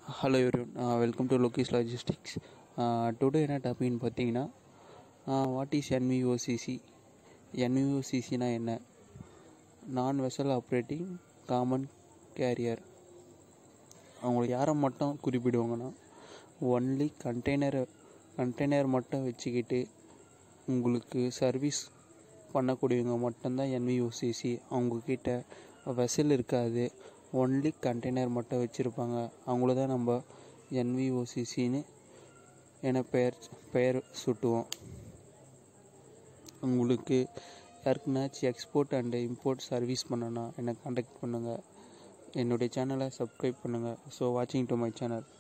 hello everyone welcome to Lokesh logistics today என்ன டாபிக்னு பார்த்தீங்கன்னா வாட் இஸ் என்விஓசிசி என்விஓசிசினா என்ன நான் வெசல் ஆப்ரேட்டிங் காமன் கேரியர் அவங்க யாரை மட்டும் குறிப்பிடுவாங்கன்னா ஒன்லி கண்டெய்னர் கண்டெய்னர் மட்டும் வச்சுக்கிட்டு உங்களுக்கு சர்வீஸ் பண்ணக்கூடியவங்க மட்டும்தான் என்விஓசிசி அவங்கக்கிட்ட வெசல் இருக்காது ஒன்லி கண்டெய்னர் மட்டும் வச்சுருப்பாங்க அவங்கள தான் நம்ம என்விஓசிசின்னு என பெயர் பெயர் சுட்டுவோம் உங்களுக்கு யாருக்குனாச்சும் எக்ஸ்போர்ட் அண்டு இம்போர்ட் சர்வீஸ் பண்ணனா என்னை காண்டாக்ட் பண்ணுங்கள் என்னுடைய சேனலை சப்ஸ்கிரைப் பண்ணுங்கள் ஸோ வாட்சிங் டு மை சேனல்